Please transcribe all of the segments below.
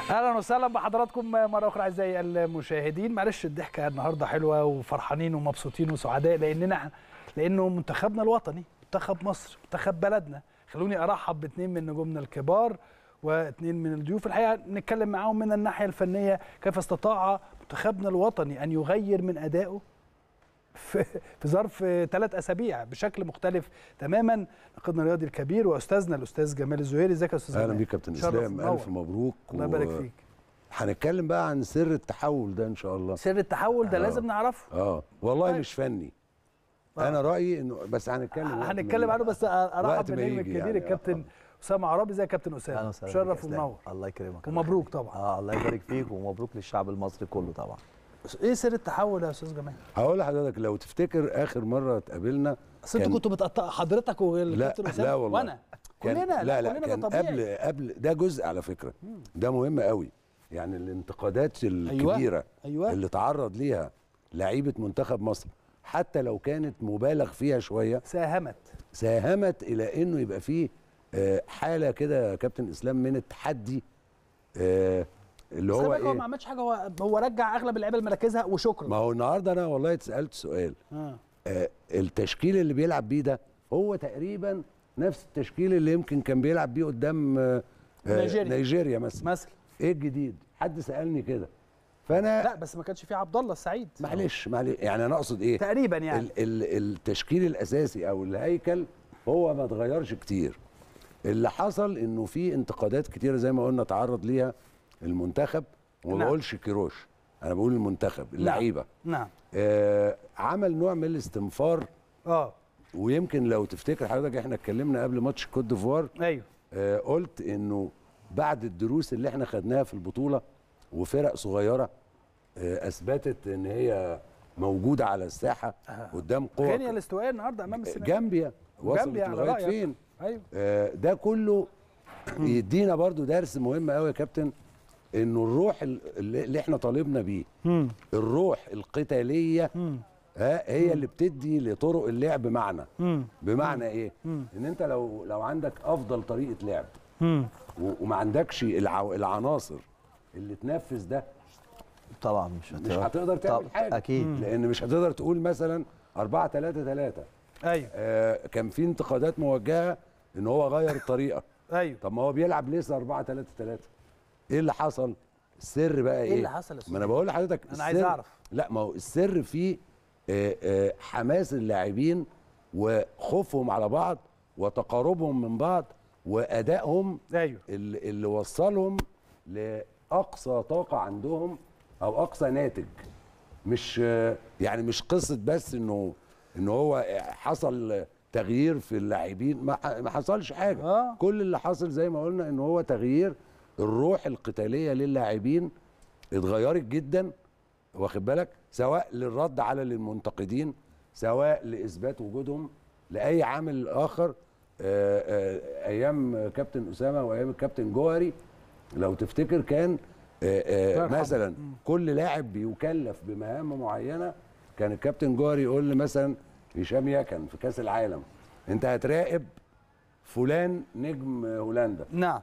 اهلا وسهلا بحضراتكم مره اخرى اعزائي المشاهدين معلش الضحكه النهارده حلوه وفرحانين ومبسوطين وسعداء لاننا لانه منتخبنا الوطني منتخب مصر منتخب بلدنا خلوني ارحب باثنين من نجومنا الكبار واثنين من الضيوف الحقيقه نتكلم معاهم من الناحيه الفنيه كيف استطاع منتخبنا الوطني ان يغير من ادائه في في ظرف ثلاث اسابيع بشكل مختلف تماما نقدنا الرياضي الكبير واستاذنا الاستاذ جمال الزهيري ازيك يا استاذ اهلا جمال؟ بيك كابتن شرف اسلام ومنور. الف مبروك الله يبارك فيك هنتكلم بقى عن سر التحول ده ان شاء الله سر التحول ده آه. لازم نعرفه اه والله طيب. مش فني آه. انا رايي انه بس هنتكلم وقت ما هنتكلم يجي. عنه بس ارحب وقت ما بالنجم يجي الكبير يعني. الكابتن اسامه عرابي ازيك يا كابتن اهلا اسامه وسهلا بك مشرف يا إسلام. ومنور الله يكرمك ومبروك طبعا اه الله يبارك فيك ومبروك للشعب المصري كله طبعا ايه سر التحول يا استاذ جمال؟ هقول لحضرتك لو تفتكر اخر مره اتقابلنا اصل انتوا كان- كنتوا بتقطع حضرتك لا والكابتن اسامه لا والله وانا كان كلنا لا لا كلنا كان ده طبيعي قبل قبل ده جزء على فكره ده مهم قوي يعني الانتقادات الكبيره أيوة. اللي تعرض ليها لعيبه منتخب مصر حتى لو كانت مبالغ فيها شويه ساهمت ساهمت الى انه يبقى فيه آه، حاله كده يا كابتن اسلام من التحدي آه، اللي بس خلي هو بالك هو ما ايه عملش حاجه هو هو رجع اغلب اللعيبه لمراكزها وشكرا ما هو النهارده انا والله اتسالت سؤال آه. آه، التشكيل اللي بيلعب بيه ده هو تقريبا نفس التشكيل اللي يمكن كان بيلعب بيه قدام آه، آه، نيجيريا. نيجيريا مثلا مثلا ايه الجديد حد سالني كده فانا لا بس ما كانش فيه عبد الله السعيد معلش معلش يعني انا اقصد ايه تقريبا يعني ال ال التشكيل الاساسي او الهيكل هو ما اتغيرش كتير اللي حصل انه في انتقادات كتيره زي ما قلنا تعرض ليها المنتخب وما نعم. بقولش كيروش انا بقول المنتخب اللعيبه نعم آه عمل نوع من الاستنفار اه ويمكن لو تفتكر حضرتك احنا اتكلمنا قبل ماتش كوت ديفوار ايوه آه قلت انه بعد الدروس اللي احنا خدناها في البطوله وفرق صغيره آه اثبتت ان هي موجوده على الساحه قدام قوى غينيا الاستوائيه النهارده امام السنغال جامبيا وصلت جامبيا على لغايه رأيك. فين ايوه آه ده كله يدينا برضو درس مهم قوي يا كابتن انه الروح ال- اللي اللي احنا طالبنا بيه مم. الروح القتاليه مم. ها هي اللي بتدي لطرق اللعب معنى مم. بمعنى ايه مم. ان انت لو لو عندك افضل طريقه لعب مم. و- وما عندكش الع- العناصر اللي تنفذ ده طبعا مش مش هتقدر تعمل طب- حاجه اكيد لان مش هتقدر تقول مثلا 4 3 3 ايوه آه كان في انتقادات موجهه ان هو غير الطريقه ايوه طب ما هو بيلعب لسه 4 3 3 ايه اللي حصل السر بقى ايه ايه اللي حصل يا ما انا بقول لحضرتك انا عايز السر- اعرف لا ما هو السر في آه، آه، حماس اللاعبين وخوفهم على بعض وتقاربهم من بعض وادائهم ايوه اللي, اللي وصلهم لاقصى طاقه عندهم او اقصى ناتج مش آه، يعني مش قصه بس انه ان هو حصل تغيير في اللاعبين ما ح- ما حصلش حاجه آه. كل اللي حصل زي ما قلنا ان هو تغيير الروح القتاليه للاعبين اتغيرت جدا واخد بالك سواء للرد على المنتقدين سواء لاثبات وجودهم لاي عامل اخر آه، آه، ايام كابتن اسامه وايام الكابتن جوهري لو تفتكر كان آه، الله آه، يرحمه. مثلا كل لاعب بيكلف بمهام معينه كان الكابتن جوهري يقول لي مثلا هشام يكن في كاس العالم انت هتراقب فلان نجم هولندا نعم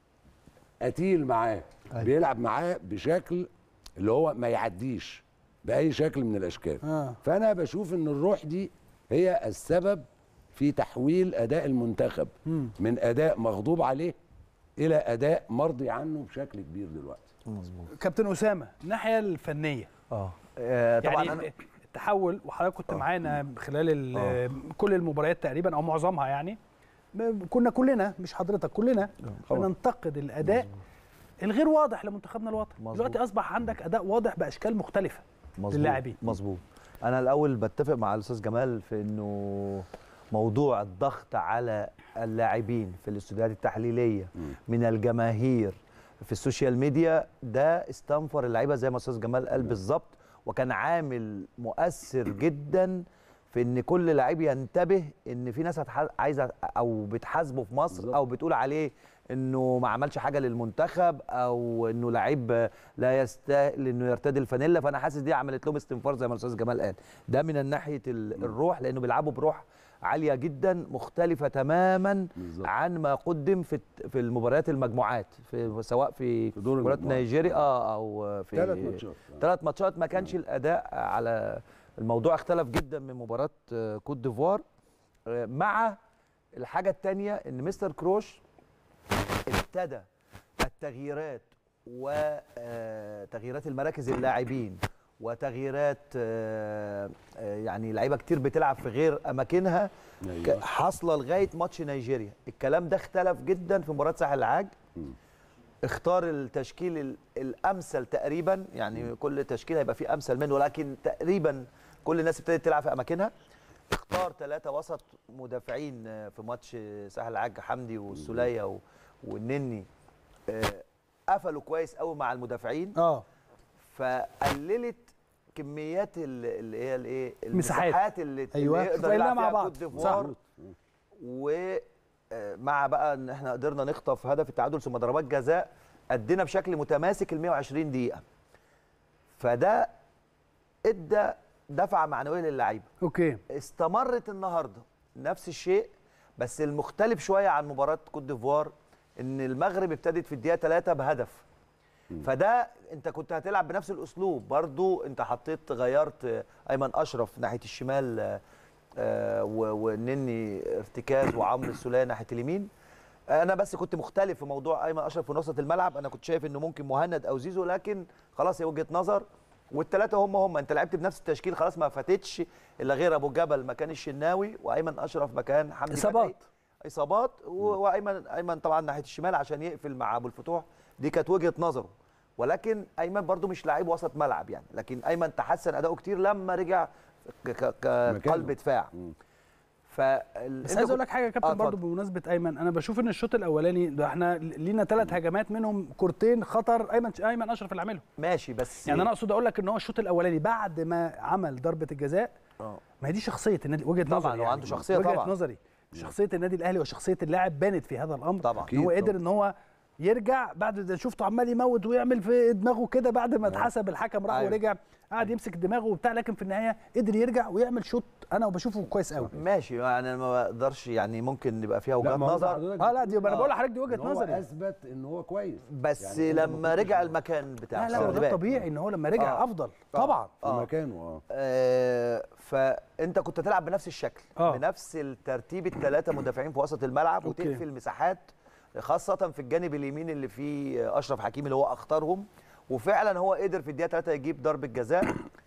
قتيل معاه أيوة. بيلعب معاه بشكل اللي هو ما يعديش باي شكل من الاشكال اه فانا بشوف ان الروح دي هي السبب في تحويل اداء المنتخب مم. من اداء مغضوب عليه الى اداء مرضي عنه بشكل كبير دلوقتي مظبوط كابتن اسامه الناحيه الفنيه اه آه، طبعا يعني انا التحول وحضرتك كنت معانا خلال ال- كل المباريات تقريبا او معظمها يعني ب- كنا كلنا مش حضرتك كلنا طبعاً. بننتقد الاداء الغير واضح لمنتخبنا الوطني مظبوط. دلوقتي اصبح عندك اداء واضح باشكال مختلفه مظبوط للاعبين. مظبوط انا الاول بتفق مع الاستاذ جمال في انه موضوع الضغط على اللاعبين في الاستوديوهات التحليليه من الجماهير في السوشيال ميديا ده استنفر اللعيبه زي ما الاستاذ جمال قال بالظبط وكان عامل مؤثر جدا في ان كل لعيب ينتبه ان في ناس هتح- عايزه او بتحاسبه في مصر بالظبط. او بتقول عليه انه ما عملش حاجه للمنتخب او انه لعيب لا يستاهل انه يرتدي الفانيلا فانا حاسس دي عملت لهم استنفار زي ما الاستاذ جمال قال ده من ناحيه ال- الروح لانه بيلعبوا بروح عاليه جدا مختلفه تماما بالظبط. عن ما قدم في الت- في المباريات المجموعات في سواء في في دور مباراه المجموعات. نيجيريا اه او في ثلاث ماتشات ثلاث ماتشات ما كانش الاداء على الموضوع اختلف جدا من مباراه آه، كوت ديفوار آه، مع الحاجه الثانيه ان مستر كروش ابتدى التغييرات وتغييرات المراكز اللاعبين وتغييرات آه، آه، يعني لعيبه كتير بتلعب في غير اماكنها ك- أيوة. حاصله لغايه ماتش نيجيريا الكلام ده اختلف جدا في مباراه ساحل العاج مم. اختار التشكيل ال- الامثل تقريبا يعني كل تشكيل هيبقى فيه امثل منه ولكن تقريبا كل الناس ابتدت تلعب في اماكنها اختار ثلاثه وسط مدافعين آه، في ماتش ساحل العاج حمدي والسوليه و- والنني آه، قفلوا كويس قوي مع المدافعين اه فقللت كميات ال- اللي هي الايه مساحات. المساحات اللي, أيوة، اللي يقدر قلنا يلعب مع فيها بعض. كوت ديفوار ومع بقى ان احنا قدرنا نخطف هدف التعادل ثم ضربات جزاء ادينا بشكل متماسك ال 120 دقيقه فده ادى دفعه معنويه للعيبه اوكي استمرت النهارده نفس الشيء بس المختلف شويه عن مباراه كوت ديفوار ان المغرب ابتدت في الدقيقه 3 بهدف فده انت كنت هتلعب بنفس الاسلوب برضو انت حطيت غيرت آه، ايمن اشرف ناحيه الشمال آه، آه، و- والنني ارتكاز وعمرو السوليه ناحيه اليمين انا بس كنت مختلف في موضوع ايمن اشرف في وسط الملعب انا كنت شايف انه ممكن مهند او زيزو لكن خلاص هي وجهه نظر والثلاثه هم هم انت لعبت بنفس التشكيل خلاص ما فاتتش الا غير ابو جبل مكان الشناوي وايمن اشرف مكان حمدي إصابات. فتحي. اصابات و- وايمن ايمن طبعا ناحيه الشمال عشان يقفل مع ابو الفتوح دي كانت وجهه نظره ولكن ايمن برضو مش لعيب وسط ملعب يعني لكن ايمن تحسن اداؤه كتير لما رجع ك- ك- كقلب مكانه. دفاع مم. فال... بس أنت عايز اقول كنت- لك حاجه يا كابتن آه، برضو اتفضل. بمناسبه ايمن انا بشوف ان الشوط الاولاني ده احنا لينا ثلاث هجمات منهم كورتين خطر ايمن ايمن اشرف اللي عاملهم ماشي بس يعني انا اقصد اقول لك ان هو الشوط الاولاني بعد ما عمل ضربه الجزاء آه. ما هي دي شخصيه النادي وجهه طبعاً، نظري هو يعني. عنده شخصية وجهه طبعاً. نظري شخصيه النادي الاهلي وشخصيه اللاعب بانت في هذا الامر طبعاً. ان هو أكيد قدر طبعاً. ان هو يرجع بعد ده شفته عمال يموت ويعمل في دماغه كده بعد ما اتحسب الحكم راح أيوة. ورجع قعد يمسك دماغه وبتاع لكن في النهايه قدر يرجع ويعمل شوط انا بشوفه كويس قوي ماشي يعني انا ما بقدرش يعني ممكن يبقى فيها لا، وجهات ما هو نظر حضرتك اه لا دي انا آه. بقول لحضرتك دي إن وجهه هو نظري اثبت ان هو كويس بس يعني أنت ما لما كنتش رجع موجود. المكان بتاعه لا لا هو خلي ده بالك. الطبيعي ان هو لما رجع آه. افضل طبعا في آه. مكانه اه آه فانت كنت تلعب بنفس الشكل آه. بنفس الترتيب الثلاثه مدافعين في وسط الملعب أوكي. وتقفل مساحات خاصه في الجانب اليمين اللي فيه اشرف حكيمي اللي هو اختارهم وفعلا هو قدر في الدقيقه 3 يجيب ضربه جزاء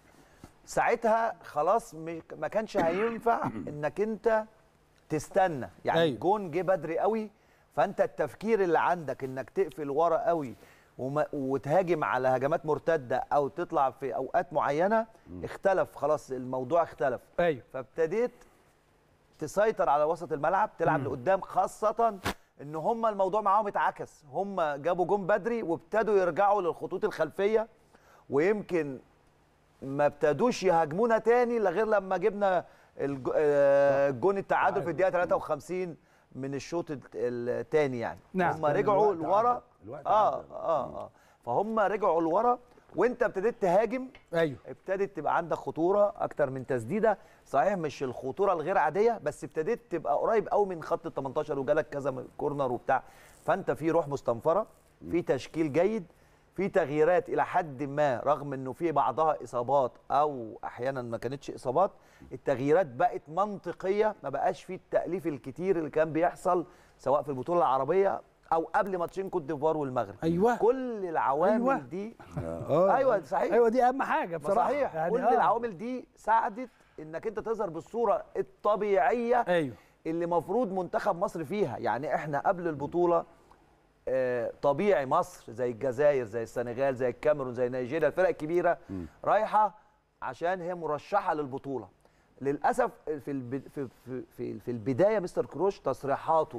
ساعتها خلاص م- ما كانش هينفع انك انت تستنى يعني أيوة. الجون جه بدري قوي فانت التفكير اللي عندك انك تقفل ورا قوي وما وتهاجم على هجمات مرتده او تطلع في اوقات معينه اختلف خلاص الموضوع اختلف ايوه فابتديت تسيطر على وسط الملعب تلعب لقدام خاصه ان هم الموضوع معاهم اتعكس هم جابوا جون بدري وابتدوا يرجعوا للخطوط الخلفيه ويمكن ما ابتدوش يهاجمونا تاني الا غير لما جبنا الج- آه، الجون التعادل في الدقيقه 53 من الشوط الثاني يعني نعم. هم رجعوا الوقت لورا عدى. الوقت اه عدى. اه اه فهم رجعوا لورا وانت ابتديت تهاجم ايوه ابتدت تبقى عندك خطوره اكتر من تسديده صحيح مش الخطوره الغير عاديه بس ابتديت تبقى قريب قوي من خط ال 18 وجالك كذا من كورنر وبتاع فانت في روح مستنفره في تشكيل جيد في تغييرات الى حد ما رغم انه في بعضها اصابات او احيانا ما كانتش اصابات التغييرات بقت منطقيه ما بقاش في التاليف الكتير اللي كان بيحصل سواء في البطوله العربيه او قبل ماتشين كوت ديفوار والمغرب أيوة. كل العوامل أيوة. دي اه ايوه صحيح ايوه دي اهم حاجه ما بصراحه صحيح يعني كل آه. العوامل دي ساعدت انك انت تظهر بالصوره الطبيعيه ايوه اللي مفروض منتخب مصر فيها يعني احنا قبل البطوله آه، طبيعي مصر زي الجزائر زي السنغال زي الكاميرون زي نيجيريا الفرق الكبيره رايحه عشان هي مرشحه للبطوله للاسف في الب- في في في, في البدايه مستر كروش تصريحاته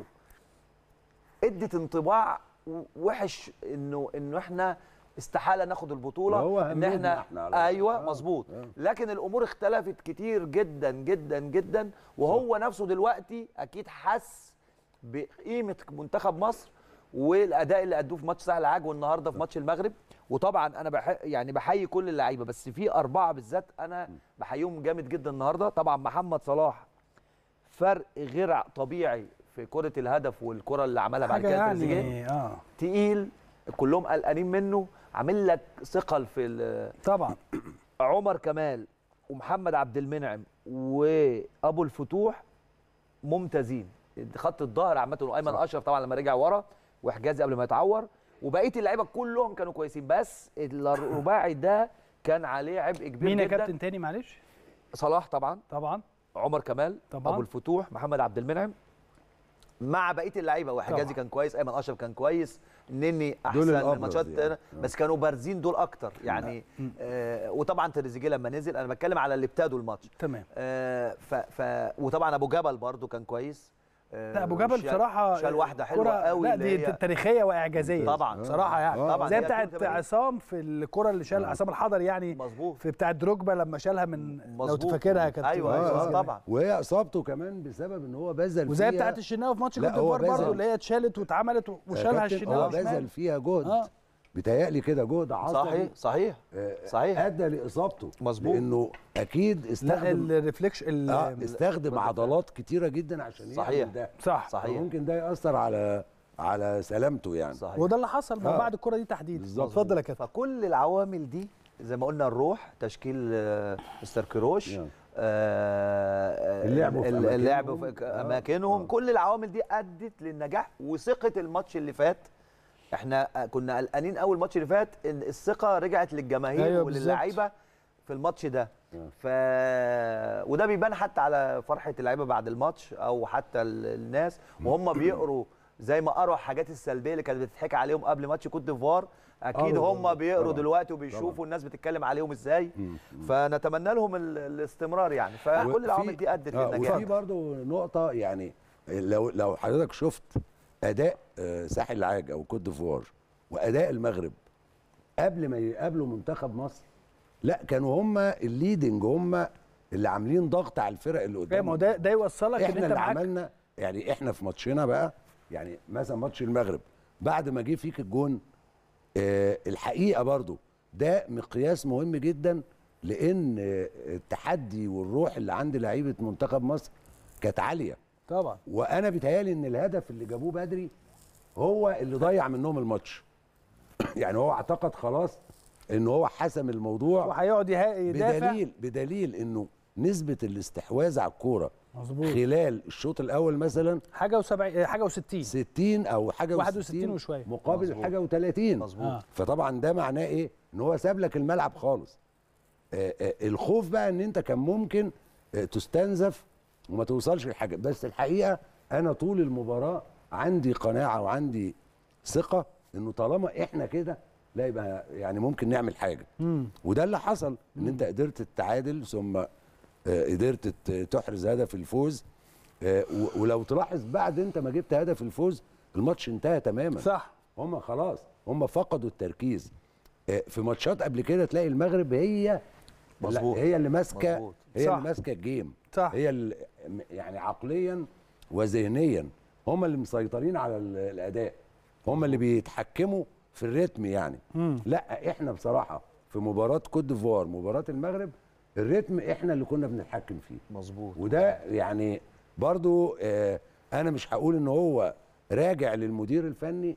ادت انطباع وحش انه انه احنا استحاله ناخد البطوله وهو ان هممنا احنا إحنا على ايوه فكرة. آه، مظبوط آه. لكن الامور اختلفت كتير جدا جدا جدا وهو نفسه دلوقتي اكيد حس بقيمه منتخب مصر والاداء اللي ادوه في ماتش سهل العاج والنهارده في ماتش المغرب وطبعا انا بح... يعني بحيي كل اللعيبه بس في اربعه بالذات انا بحييهم جامد جدا النهارده طبعا محمد صلاح فرق غير ع- طبيعي في كره الهدف والكره اللي عملها بعد حاجه كده تريزيجيه يعني اه تقيل كلهم قلقانين منه عامل لك ثقل في ال- طبعا عمر كمال ومحمد عبد المنعم وابو الفتوح ممتازين خط الظهر عامه وايمن اشرف طبعا لما رجع ورا وحجازي قبل ما يتعور وبقيه اللعيبه كلهم كانوا كويسين بس الرباعي ده كان عليه عبء كبير مين يا جدا كابتن تاني معلش صلاح طبعا طبعا عمر كمال طبعاً. ابو الفتوح محمد عبد المنعم مع بقيه اللعيبه وحجازي طبعاً. كان كويس ايمن اشرف كان كويس نني دول احسن الأبرز الماتشات يعني. بس كانوا بارزين دول اكتر يعني آه وطبعا تريزيجيه لما نزل انا بتكلم على اللي ابتدوا الماتش تمام آه ف ف وطبعا ابو جبل برضو كان كويس آه لا ابو جبل شال- بصراحه شال واحده حلوه كرة- قوي لا اللي دي هي تاريخيه واعجازيه طبعاً. بصراحه يعني آه. طبعاً. زي هي بتاعت 82. عصام في الكره اللي شال عصام الحضري يعني مظبوط في بتاعت دروجبا لما شالها من لو مظبوط. تفكرها كانت ايوه آه، ايوه آه. طبعا وهي اصابته كمان بسبب ان هو بذل وزي فيها بتاعت الشناوي في ماتش لا، كوت هو ديفوار برضه بذل. اللي هي اتشالت واتعملت وشالها كابتن، الشناوي هو بذل شمال. فيها جهد آه. بيتهيألي كده جهد عصبي صحيح صحيح آه، صحيح. ادى لاصابته مظبوط. لانه اكيد لا استخدم الريفليكش ال- اه استخدم عضلات كتيره جدا عشان صحيح. يعمل ده صح صحيح. ممكن ده ياثر على على سلامته يعني صحيح وده اللي حصل ما آه. بعد الكره دي تحديدا بالظبط. اتفضل يا كابتن فكل العوامل دي زي ما قلنا الروح تشكيل آه، مستر كروش نعم. آه، اللعب في ال- أماكنهم. اللعب في آه. اماكنهم آه. كل العوامل دي ادت للنجاح وثقه الماتش اللي فات احنا آه، كنا قلقانين اول ماتش اللي فات ان الثقه رجعت للجماهير أيوة وللعيبه في الماتش ده آه. ف وده بيبان حتى على فرحه اللعيبه بعد الماتش او حتى ال- الناس وهم بيقروا زي ما قروا الحاجات السلبيه اللي كانت بتتحكي عليهم قبل ماتش كوت ديفوار اكيد آه، هم طبعاً. بيقروا طبعاً. دلوقتي وبيشوفوا الناس بتتكلم عليهم ازاي فنتمنى لهم ال- الاستمرار يعني فكل وفي- العوامل دي ادت آه، للنجاح وفي برضه نقطه يعني لو لو حضرتك شفت اداء آه، ساحل العاج او كوت ديفوار واداء المغرب قبل ما يقابلوا منتخب مصر لا كانوا هم الليدنج هم اللي عاملين ضغط على الفرق اللي فاهم قدامهم هو ده ده يوصلك ان احنا انت اللي معاك عملنا يعني احنا في ماتشنا بقى يعني مثلا ماتش المغرب بعد ما جه فيك الجون آه الحقيقه برضو ده مقياس مهم جدا لان آه، التحدي والروح اللي عند لعيبه منتخب مصر كانت عاليه طبعا وانا بيتهيالي ان الهدف اللي جابوه بدري هو اللي ضيع منهم الماتش يعني هو اعتقد خلاص ان هو حسم الموضوع وهيقعد يها- يدافع بدليل بدليل انه نسبه الاستحواذ على الكوره مظبوط خلال الشوط الاول مثلا حاجه و70 حاجه و60 60 او حاجه 61 و60 وشوية. مقابل مظبوط. حاجه و30 مظبوط آه. فطبعا ده معناه ايه ان هو ساب لك الملعب خالص آه آه الخوف بقى ان انت كان ممكن آه تستنزف وما توصلش لحاجه بس الحقيقه انا طول المباراه عندي قناعه وعندي ثقه انه طالما احنا كده لا يبقى يعني ممكن نعمل حاجه مم. وده اللي حصل ان انت قدرت تتعادل ثم آه، قدرت ت- تحرز هدف الفوز آه، و- ولو تلاحظ بعد انت ما جبت هدف الفوز الماتش انتهى تماما صح هم خلاص هم فقدوا التركيز آه، في ماتشات قبل كده تلاقي المغرب هي مظبوط. لا، هي اللي ماسكه مظبوط. هي صح. اللي ماسكه الجيم صح. هي اللي يعني عقليا وذهنيا هم اللي مسيطرين على ال- الاداء هم اللي بيتحكموا في الريتم يعني مم. لا احنا بصراحه في مباراه كوت ديفوار مباراه المغرب الريتم احنا اللي كنا بنتحكم فيه مظبوط وده يعني برضو آه انا مش هقول ان هو راجع للمدير الفني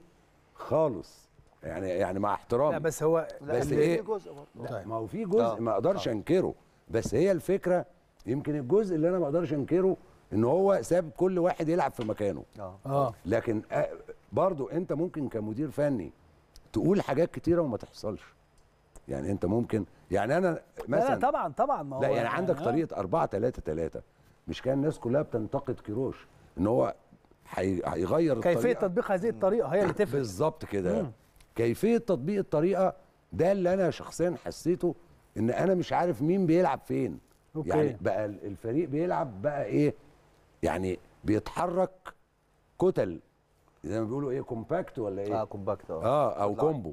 خالص يعني يعني مع احترامي لا بس هو لا، بس اللي إيه؟ فيه جزء برضه. لا طيب. ما هو في جزء آه. ما اقدرش انكره بس هي الفكره يمكن الجزء اللي انا ما اقدرش انكره ان هو ساب كل واحد يلعب في مكانه اه اه لكن آه، برضو انت ممكن كمدير فني تقول حاجات كتيره وما تحصلش يعني انت ممكن يعني انا لا, مثلا لا طبعا طبعا ما هو لا يعني عندك آه. طريقه 4 3 3 مش كان الناس كلها بتنتقد كيروش ان هو هي- هيغير كيفيه الطريقة. تطبيق هذه الطريقه هي اللي تفرق بالظبط كده مم. كيفيه تطبيق الطريقه ده اللي انا شخصيا حسيته ان انا مش عارف مين بيلعب فين أوكي. يعني بقى ال- الفريق بيلعب بقى ايه يعني بيتحرك كتل زي ما بيقولوا ايه كومباكت ولا ايه اه كومباكت اه اه او لا. كومبو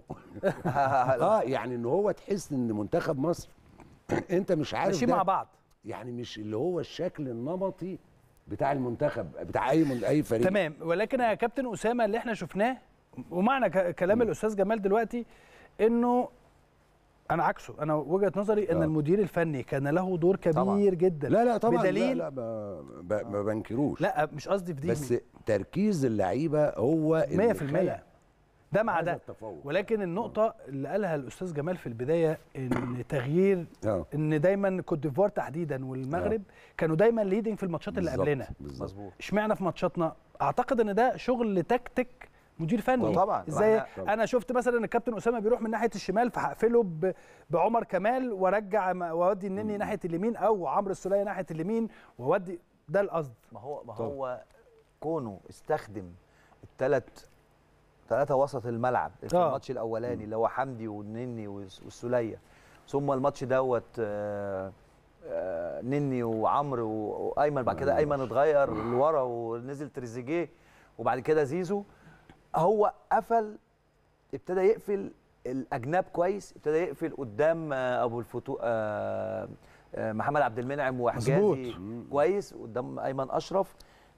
اه يعني ان هو تحس ان منتخب مصر انت مش عارف ماشيين ده مع بعض يعني مش اللي هو الشكل النمطي بتاع المنتخب بتاع اي من اي فريق تمام ولكن يا كابتن اسامه اللي احنا شفناه ومعنى ك- كلام الاستاذ جمال دلوقتي انه انا عكسه انا وجهه نظري ان آه. المدير الفني كان له دور كبير طبعاً. جدا لا لا طبعا بدليل لا لا ما, ب- ما بنكروش لا مش قصدي في دي بس تركيز اللعيبه هو اللي 100% خلق ده مع هذا ده التفوق. ولكن النقطة اللي قالها الأستاذ جمال في البداية إن تغيير اه إن دايما كوت ديفوار تحديدا والمغرب كانوا دايما ليدنج في الماتشات اللي بالظبط، قبلنا بالظبط مظبوط اشمعنى في ماتشاتنا أعتقد إن ده شغل تكتيك مدير فني طبعاً. ازاي طبعاً. انا شفت مثلا ان الكابتن اسامه بيروح من ناحيه الشمال فهقفله ب- بعمر كمال وارجع م- واودي النني ناحيه اليمين او عمرو السوليه ناحيه اليمين واودي ده القصد ما هو ما طبعا. هو كونه استخدم الثلاث ثلاثة وسط الملعب في آه. الماتش الأولاني اللي هو حمدي والنني والس- والسولية ثم الماتش دوت آه، آه، نني وعمرو و- وايمن بعد كده ايمن اتغير لورا ونزل تريزيجيه وبعد كده زيزو هو قفل ابتدى يقفل الاجناب كويس ابتدى يقفل قدام آه، ابو الفتوح آه، آه، محمد عبد المنعم وحجازي مظبوط. كويس قدام ايمن اشرف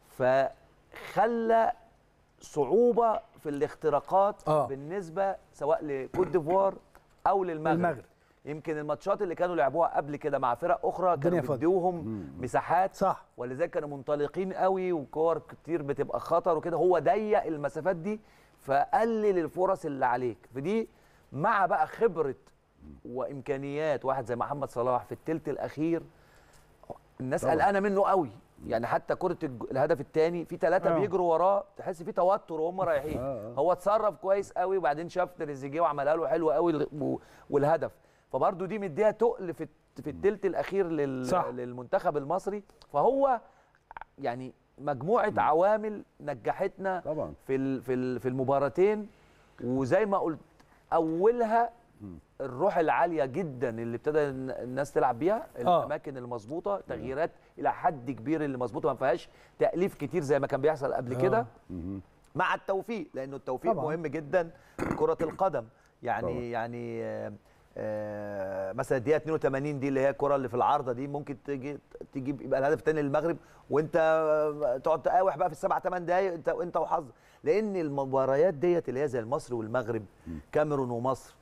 فخلى صعوبه في الاختراقات آه. بالنسبه سواء لكوت ديفوار او للمغرب المغرب. يمكن الماتشات اللي كانوا لعبوها قبل كده مع فرق اخرى الدنيا كانوا فاضية. بيدوهم مساحات صح ولذلك كانوا منطلقين قوي وكور كتير بتبقى خطر وكده هو ضيق المسافات دي فقلل الفرص اللي عليك فدي مع بقى خبره وامكانيات واحد زي محمد صلاح في الثلث الاخير الناس طبعاً. قلقانه منه قوي يعني حتى كره الج- الهدف الثاني في ثلاثه آه. بيجروا وراه تحس في توتر وهم رايحين آه، آه. هو اتصرف كويس قوي وبعدين شاف تريزيجيه وعملها له حلو قوي ال- و- والهدف فبرضه دي مديها تقل في الت- في الثلث الاخير لل صح. للمنتخب المصري فهو يعني مجموعه عوامل نجحتنا طبعا في ال- في ال- في المباراتين وزي ما قلت اولها الروح العاليه جدا اللي ابتدى الن- الناس تلعب بيها آه. الاماكن المظبوطه تغييرات الى حد كبير اللي مظبوطه ما فيهاش تاليف كتير زي ما كان بيحصل قبل آه. كده مهم. مع التوفيق لانه التوفيق طبعاً. مهم جدا في كره القدم يعني طبعاً. يعني آه، آه، مثلا الدقيقه 82 دي اللي هي الكره اللي في العارضه دي ممكن تيجي تجيب يبقى الهدف الثاني للمغرب وانت آه، تقعد تقاوح بقى في السبع ثمان دقائق انت انت وحظك لان المباريات ديت اللي هي زي مصر والمغرب كاميرون ومصر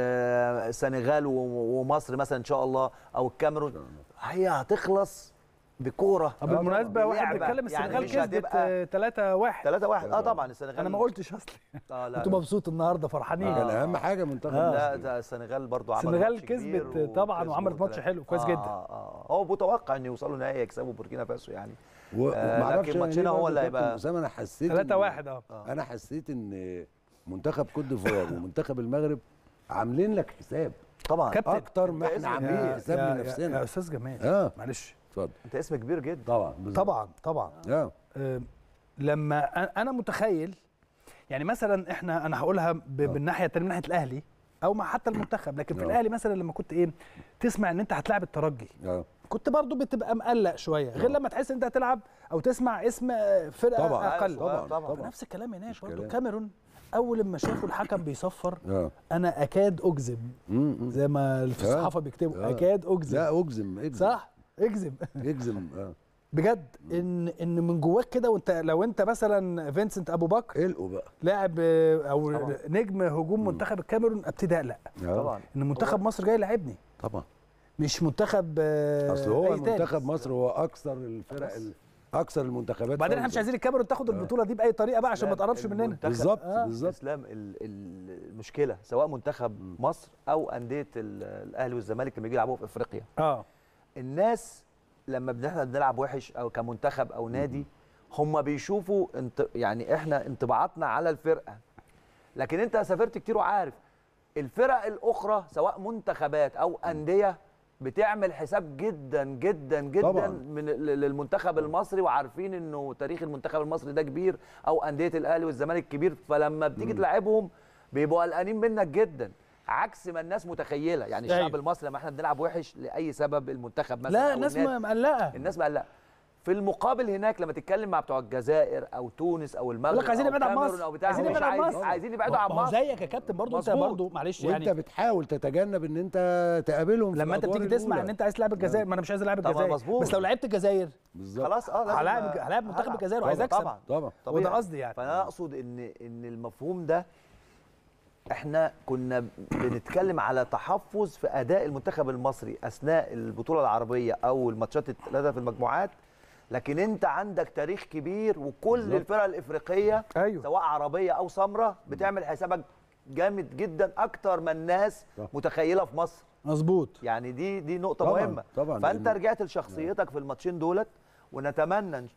آه، السنغال و- ومصر مثلا ان شاء الله او الكاميرون هي هتخلص بكوره طب بالمناسبه واحد بلعبة. بيتكلم يعني السنغال مش كسبت هتبقى 3 1 3 1 اه طبعا السنغال انا ما قلتش اصلي اه لا كنت لا. مبسوط النهارده فرحانين كان اهم حاجه منتخب آه. لا مصر. ده السنغال برضو عمل السنغال ماتش كبير كسبت طبعاً وكسبوا وعملت ماتش تلاتة. حلو، كويس آه جدا. آه آه. هو متوقع ان يوصلوا نهائي يكسبوا بوركينا فاسو يعني و- آه، ومعرفش لكن أنا ماتشنا ليه هو برضه اللي كابتن هيبقى- اسامه انا حسيت 3 إن- 1 اه انا حسيت ان منتخب كوت ديفوار ومنتخب المغرب عاملين لك حساب طبعا كابتن. اكتر ما أنت احنا اسمك- عاملين يا- حساب يا- يا لنفسنا استاذ جمال اه معلش اتفضل انت اسم كبير جدا طبعا بالظبط. طبعا طبعا اه آه، لما أ- انا متخيل يعني مثلا احنا انا هقولها ب- بالناحيه الثانيه من ناحيه الاهلي او مع حتى المنتخب لكن في آه. الاهلي مثلا لما كنت ايه تسمع ان انت هتلاعب الترجي اه كنت برضو بتبقى مقلق شويه غير لما تحس ان انت هتلعب او تسمع اسم آه، فرقه طبعا اقل طبعا طبعاً. طبعا نفس الكلام هناك مش برضو كلام. كاميرون اول ما شافوا الحكم بيصفر اه انا اكاد اجزم م- م. زي ما في آه. الصحافه بيكتبوا آه. اكاد اجزم لا اجزم اجزم صح اجزم اجزم اه بجد ان ان من جواك كده وانت لو انت مثلا فينسنت ابو بكر القوا بقى لاعب آه، او طبعاً. نجم هجوم منتخب الكاميرون ابتدي اقلق آه. طبعا ان منتخب مصر جاي يلعبني طبعا مش منتخب آه، اصل هو أي تاني. منتخب مصر هو اكثر الفرق ال- اكثر المنتخبات وبعدين احنا مش فوزاً. عايزين الكاميرون تاخد البطوله دي باي طريقه بقى عشان ما إسلام، تقربش مننا المنتخب- بالظبط آه. بالظبط اسلام ال- ال- المشكله سواء منتخب مصر او انديه ال- الاهلي والزمالك لما يجي يلعبوا في افريقيا اه الناس لما بن- احنا بنلعب وحش او كمنتخب او نادي هم بيشوفوا انت يعني احنا انطباعاتنا على الفرقه لكن انت سافرت كتير وعارف الفرق الاخرى سواء منتخبات او انديه بتعمل حساب جدا جدا جدا طبعاً. من ال- للمنتخب المصري وعارفين انه تاريخ المنتخب المصري ده كبير او انديه الاهلي والزمالك كبير فلما بتيجي تلعبهم بيبقوا قلقانين منك جدا عكس ما الناس متخيله يعني الشعب أيوة. المصري لما احنا بنلعب وحش لاي سبب المنتخب مثلا لا أو الناس النادي- م- مقلقه الناس بقى لا في المقابل هناك لما تتكلم مع بتوع الجزائر او تونس او المغرب يقول لك عايزين أو نبعد عن كاميرون مصر او بتاع عايزين مش نبعد عن عايز- مصر عايزين يبعدوا عن ما هو مصر زيك يا كابتن برضو انت مظبوط. برضو معلش وانت يعني بتحاول تتجنب ان انت تقابلهم في لما انت الأدوار بتيجي تسمع الأولى. ان انت عايز تلعب الجزائر ما انا مش عايز العب طبعا الجزائر مظبوط. بس لو لعبت الجزائر بالظبط خلاص اه لازم هلاعب أ- هلاعب منتخب هلعب. الجزائر وعايز طبعاً. اكسب طبعا طبعا طبيعي. وده قصدي يعني فانا اقصد ان ان المفهوم ده احنا كنا بنتكلم على تحفظ في اداء المنتخب المصري اثناء البطوله العربيه او الماتشات الثلاثه في المجموعات لكن انت عندك تاريخ كبير وكل بالظبط. الفرق الافريقيه أيوه. سواء عربيه او سمراء بتعمل حسابك جامد جدا اكتر ما الناس صح. متخيله في مصر مظبوط يعني دي دي نقطه طبعاً، مهمه طبعاً، فانت لأن- رجعت لشخصيتك في الماتشين دولت ونتمنى ان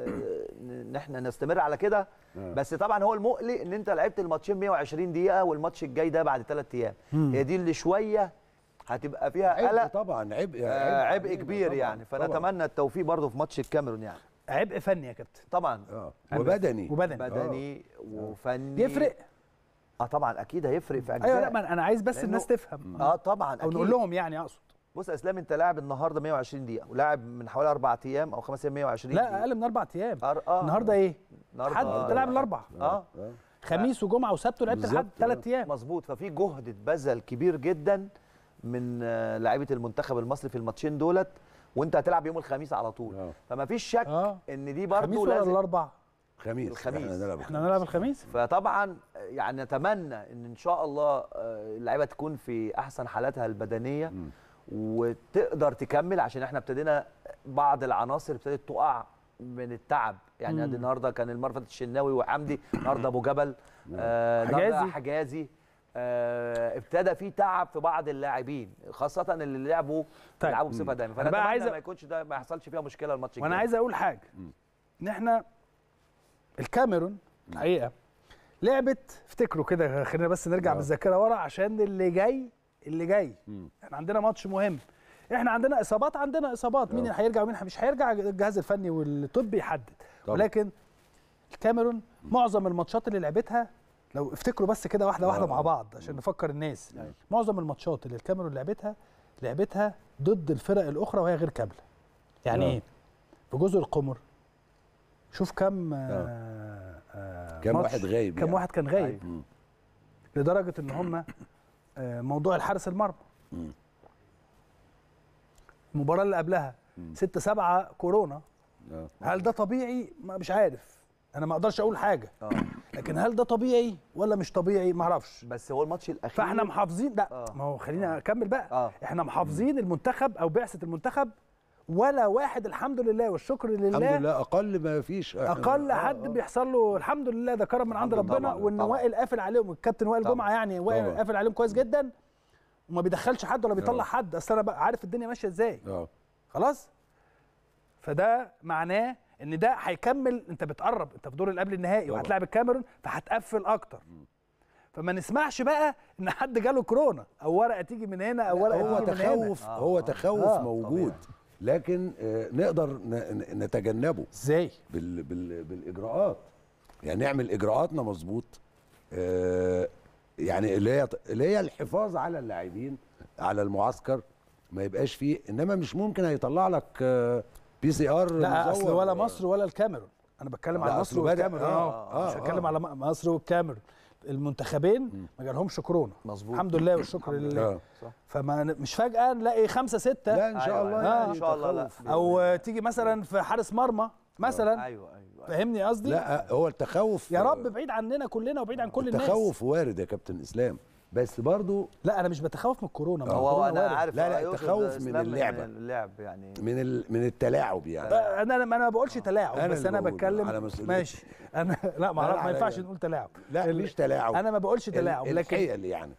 ان احنا نستمر على كده آه. بس طبعا هو المقلق ان انت لعبت الماتشين 120 دقيقه والماتش الجاي ده بعد ثلاث ايام هي دي اللي شويه هتبقى فيها عبء قلق طبعا عبء آه، عبء علينا كبير طبعاً، يعني طبعاً. فنتمنى التوفيق برضه في ماتش الكاميرون يعني عبء فني يا كابتن طبعا اه عبء وبدني وبدني بدني وفني يفرق اه طبعا اكيد هيفرق في اجزاء ايوه لا ما انا عايز بس لأنه- الناس تفهم اه طبعا او اكيد نقول لهم يعني اقصد بص يا اسلام انت لاعب النهارده 120 دقيقه ولاعب من حوالي اربع ايام او خمس ايام 120 لا دقيقه اقل من اربع ايام أر- آه. النهارده ايه؟ النهارده حد آه، تلعب الاربع اه آه. خميس وجمعه وسبت ولعبت لحد بالظبط، ثلاث ايام مظبوط ففي جهد اتبذل كبير جدا من آه، لاعيبه المنتخب المصري في الماتشين دولت وانت هتلعب يوم الخميس على طول آه. فما فيش شك اه ان دي خميس برضه ولا لازم الاربع؟ خميس الخميس. احنا نلعب احنا نلعب الخميس فطبعا يعني نتمنى ان ان شاء الله آه، اللعيبه تكون في احسن حالاتها البدنيه مم. وتقدر تكمل عشان احنا ابتدينا بعض العناصر ابتدت تقع من التعب يعني مم. ادي النهارده كان المرفد الشناوي وحمدي النهارده ابو جبل آه النهارده حجازي. حجازي آه ابتدى في تعب في بعض اللاعبين خاصه اللي لعبوا طيب. بيلعبوا بصفه دايمه أنا بقى فنتمنى عايز أ- ما يكونش ده ما يحصلش فيها مشكله الماتش وانا الجاي. عايز اقول حاجه ان احنا الكاميرون الحقيقه لعبت افتكروا كده خلينا بس نرجع آه. بالذاكره ورا عشان اللي جاي اللي جاي مم. احنا عندنا ماتش مهم احنا عندنا اصابات عندنا اصابات مين آه. اللي هيرجع ومين مش هيرجع الجهاز الفني والطبي يحدد طبعا. ولكن الكاميرون معظم الماتشات اللي لعبتها لو افتكروا بس كده واحده واحده آه. مع بعض عشان نفكر الناس أيوة. معظم الماتشات اللي الكاميرون لعبتها لعبتها ضد الفرق الاخرى وهي غير كامله يعني آه. ايه في جزر القمر شوف كم آه آه كم ماتش، واحد غايب كم يعني. واحد كان غايب أيوة. مم. لدرجه ان هم آه موضوع الحارس المرمى مم. المباراه اللي قبلها 6 7 كورونا آه. هل ده طبيعي ما مش عارف انا ما اقدرش اقول حاجه آه. لكن هل ده طبيعي ولا مش طبيعي ما اعرفش بس هو الماتش الاخير فاحنا محافظين لا آه. ما هو خلينا اكمل بقى آه. احنا محافظين المنتخب او بعثه المنتخب ولا واحد الحمد لله والشكر لله الحمد لله اقل ما فيش اقل آه، حد آه. بيحصل له الحمد لله ده كرم من عند الحمد لله ربنا طبعاً، وان طبعاً. وائل قافل عليهم الكابتن وائل طبعاً. جمعه يعني وائل طبعاً. قافل عليهم كويس جدا وما بيدخلش حد ولا بيطلع آه. حد اصل انا بقى عارف الدنيا ماشيه ازاي اه خلاص فده معناه ان ده هيكمل انت بتقرب انت في دور اللي قبل النهائي طبعاً. وهتلاعب الكاميرون فهتقفل اكتر فما نسمعش بقى ان حد جاله كورونا او ورقه تيجي من هنا او ورقه هو تيجي من هنا تخوف آه، هو آه. تخوف آه، موجود لكن آه، نقدر ن- ن- نتجنبه ازاي بال بال بالاجراءات يعني نعمل اجراءاتنا مظبوط آه، يعني اللي هي اللي هي الحفاظ على اللاعبين على المعسكر ما يبقاش فيه انما مش ممكن هيطلع لك بي سي ار لا اصل ولا مصر ولا الكاميرون انا بتكلم لا، على أصل مصر بدأ- والكاميرون آه، اه مش آه، هتكلم آه. على م- مصر والكاميرون المنتخبين ما جالهمش كورونا مظبوط الحمد لله والشكر لله آه. فما ن- مش فجاه نلاقي خمسه سته لا ان شاء أيوة، الله أيوة. يعني إن شاء الله لا. تخوف. او تيجي مثلا في حارس مرمى مثلا ايوه ايوه فاهمني قصدي لا هو التخوف يا رب بعيد عننا كلنا وبعيد عن كل الناس التخوف وارد يا كابتن اسلام بس برضو لا انا مش بتخوف من الكورونا ما هو الكورونا انا وارد. عارف لا، لا، آه، يقصد التخوف من إسلام اللعبة. اللعب يعني من ال... من التلاعب يعني لا، انا انا ما بقولش تلاعب أنا بس اللي انا بقوله، بتكلم على مسؤوليتي. ماشي انا لا ما لا، أعرف- ما عليا. ينفعش نقول تلاعب لا ال- مش تلاعب انا ما بقولش تلاعب ال- لكن الحيل يعني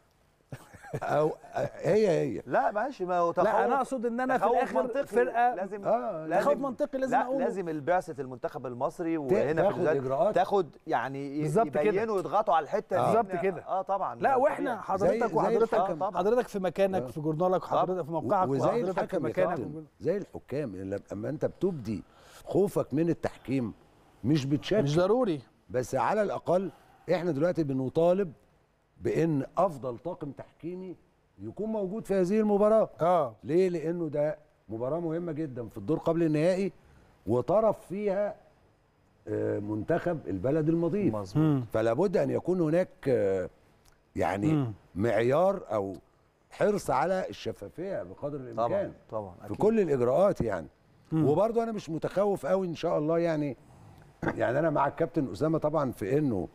او هي هي لا ماشي ما هو تخوف لا انا اقصد ان انا في تخوف الاخر منطقي. فرقه لازم اه لازم- تخوف منطقي لازم لا اقوله لازم البعثه المنتخب المصري وهنا في تاخد البلاد إجراءات. تاخد يعني ي- بالظبط كده. يبينوا ويضغطوا على الحته دي بالظبط إن- كده. اه طبعا لا ده واحنا طبيعي. حضرتك زي وحضرتك الحكم. طبعاً. حضرتك في مكانك آه. في جورنالك وحضرتك في موقعك وزي وحضرتك في الحكم يا مكانك كابتن زي الحكام لما اما انت بتبدي خوفك من التحكيم مش بتشكل مش ضروري بس على الاقل احنا دلوقتي بنطالب بان افضل طاقم تحكيمي يكون موجود في هذه المباراه اه ليه لانه ده مباراه مهمه جدا في الدور قبل النهائي وطرف فيها آه، منتخب البلد المضيف مظبوط فلا بد ان يكون هناك آه، يعني مم. معيار او حرص على الشفافيه بقدر طبعا الامكان طبعا في أكيد. كل الاجراءات يعني وبرضه انا مش متخوف قوي ان شاء الله يعني يعني انا مع الكابتن اسامه طبعا في انه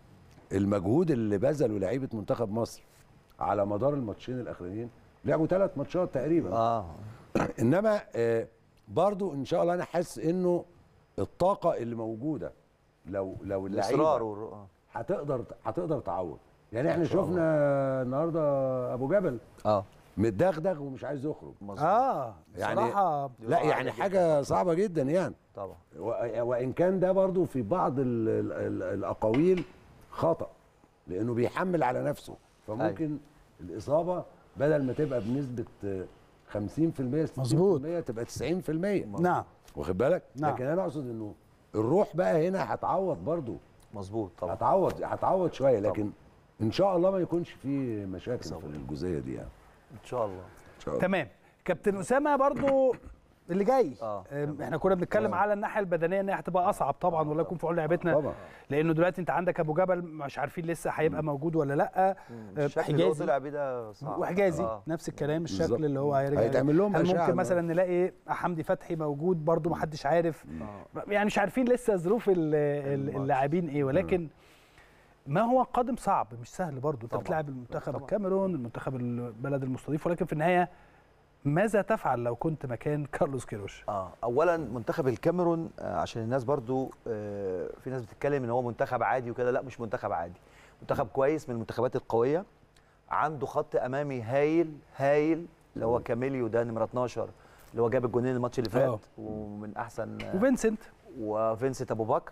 المجهود اللي بذله لعيبه منتخب مصر على مدار الماتشين الاخرانيين لعبوا ثلاث ماتشات تقريبا اه انما آه، برضو ان شاء الله انا حاسس انه الطاقه اللي موجوده لو لو الاصرار اللعيبه والر- آه. هتقدر هتقدر تعوض يعني احنا شاء الله. شفنا النهارده ابو جبل اه متدغدغ ومش عايز يخرج مظبوط اه يعني- بصراحه لا يعني حاجه صعبه جدا يعني طبعا و- وان كان ده برضو في بعض ال ال ال الاقاويل خطا لانه بيحمل على نفسه فممكن الاصابه بدل ما تبقى بنسبه آه، 50% 60% مظبوط. تبقى 90% نعم واخد بالك نعم. لكن انا اقصد انه الروح بقى هنا هتعوض برضو مظبوط طبعا هتعوض هتعوض شويه لكن ان شاء الله ما يكونش في مشاكل في الجزئيه دي يعني ان شاء الله ان شاء الله تمام كابتن اسامه برضو اللي جاي آه. أم، احنا كنا بنتكلم على الناحيه البدنيه ان هي هتبقى اصعب طبعا والله يكون في عون لعيبتنا طبعا لانه دلوقتي انت عندك ابو جبل مش عارفين لسه هيبقى موجود ولا لا أه، الشكل اللي هو حجازي طلع بيه ده صعب وحجازي آه. نفس الكلام بالظبط. الشكل اللي هو هيرجع هيتعمل لهم هل أشعة ممكن بقى. مثلا نلاقي حمدي فتحي موجود برضو محدش عارف آه. يعني مش عارفين لسه ظروف ال- ال- اللاعبين ايه ولكن ما هو قادم صعب مش سهل برضو انت طبعاً. بتلعب المنتخب طبعاً. الكاميرون المنتخب البلد المستضيف ولكن في النهايه ماذا تفعل لو كنت مكان كارلوس كيروش اه اولا منتخب الكاميرون آه عشان الناس برضو آه في ناس بتتكلم ان هو منتخب عادي وكده لا مش منتخب عادي منتخب كويس من المنتخبات القويه عنده خط امامي هايل هايل اللي هو كاميليو ده نمره 12 اللي هو جاب الجونين الماتش اللي فات آه. ومن احسن آه، وفينسنت وفينسنت ابو بكر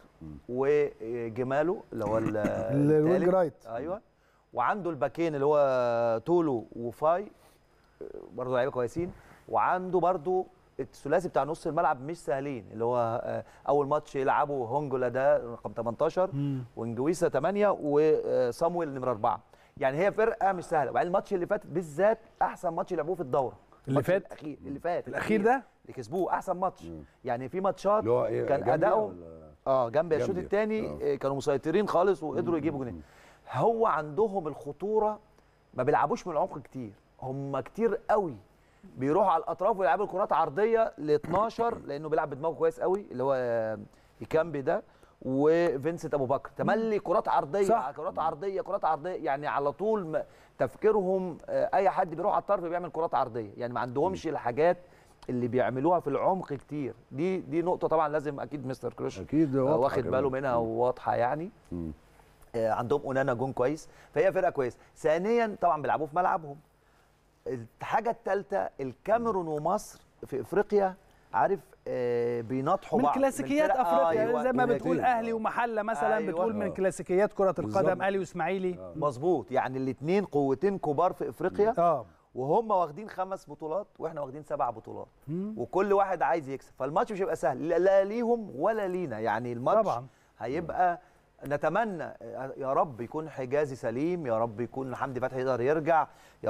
وجماله اللي هو ال- الوينج التالت. رايت ايوه وعنده الباكين اللي هو تولو وفاي برضه لعيبه كويسين وعنده برضه الثلاثي بتاع نص الملعب مش سهلين اللي هو آه، اول ماتش يلعبه هونجولا ده رقم 18 وانجويسا 8 وصامويل نمره 4 يعني هي فرقه مش سهله وبعدين الماتش اللي فات بالذات احسن ماتش لعبوه في الدوره اللي الماتش فات؟ الاخير اللي فات الاخير ده اللي كسبوه احسن ماتش يعني في ماتشات اللي هو إيه، كان جامبيا ادائهم ولا- اه جنبي الشوط جامبيا. الثاني آه. كانوا مسيطرين خالص وقدروا يجيبوا جنين هو عندهم الخطوره ما بيلعبوش من العمق كتير هم كتير قوي بيروحوا على الاطراف ويلعبوا الكرات عرضيه ل 12 لانه بيلعب بدماغه كويس قوي اللي هو آه، يكامبي ده وفينسنت ابو بكر تملي كرات عرضيه صح. كرات عرضيه كرات عرضيه يعني على طول ما- تفكيرهم آه، اي حد بيروح على الطرف بيعمل كرات عرضيه يعني ما عندهمش الحاجات اللي بيعملوها في العمق كتير دي دي نقطه طبعا لازم اكيد مستر كروش اكيد آه، واضحة واخد كمان. باله منها وواضحه يعني مم. آه، عندهم اونانا جون كويس فهي فرقه كويسه ثانيا طبعا بيلعبوا في ملعبهم الحاجه الثالثه الكاميرون ومصر في افريقيا عارف آه، بيناطحوا من بعض كلاسيكيات فرق- افريقيا أيوة، زي ما كلاسيكيات. بتقول اهلي ومحله مثلا أيوة. بتقول من آه. كلاسيكيات كره القدم بالظبط. اهلي واسماعيلي مظبوط يعني الاثنين قوتين كبار في افريقيا اه وهم واخدين خمس بطولات واحنا واخدين سبع بطولات وكل واحد عايز يكسب فالماتش مش هيبقى سهل لا- لا ليهم ولا لينا يعني الماتش طبعا. هيبقى نتمنى يا رب يكون حجازي سليم يا رب يكون حمدي فتحي يقدر يرجع يا